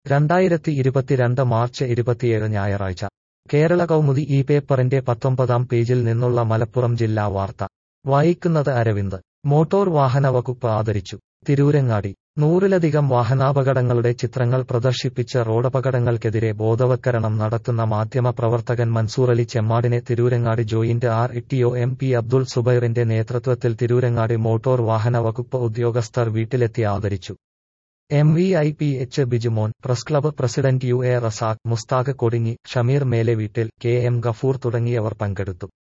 രണ്ടായിരത്തി ഇരുപത്തിരണ്ട് മാർച്ച് ഇരുപത്തിയേഴ് ഞായറാഴ്ച കേരള കൗമുദി ഈ പേപ്പറിന്റെ പത്തൊമ്പതാം പേജിൽ നിന്നുള്ള മലപ്പുറം ജില്ലാ വാർത്ത വായിക്കുന്നത് അരവിന്ദ് മോട്ടോർ വാഹന വകുപ്പ് ആദരിച്ചു തിരൂരങ്ങാടി നൂറിലധികം വാഹനാപകടങ്ങളുടെ ചിത്രങ്ങൾ പ്രദർശിപ്പിച്ച് റോഡപകടങ്ങൾക്കെതിരെ ബോധവത്കരണം നടത്തുന്ന മാധ്യമ പ്രവർത്തകൻ മൻസൂറലി ചെമ്മാടിനെ Tirurangadi joint R T O M P Abdul സുബൈറിന്റെ നേതൃത്വത്തിൽ തിരൂരങ്ങാടി മോട്ടോർ വാഹന വകുപ്പ് ഉദ്യോഗസ്ഥർ വീട്ടിലെത്തി ആദരിച്ചു M V I P H Bijumon press club president U A Razak Mushtaq Kodinhi Shameer മേലെ വീട്ടിൽ കെ എം ഗഫൂർ തുടങ്ങിയവർ പങ്കെടുത്തു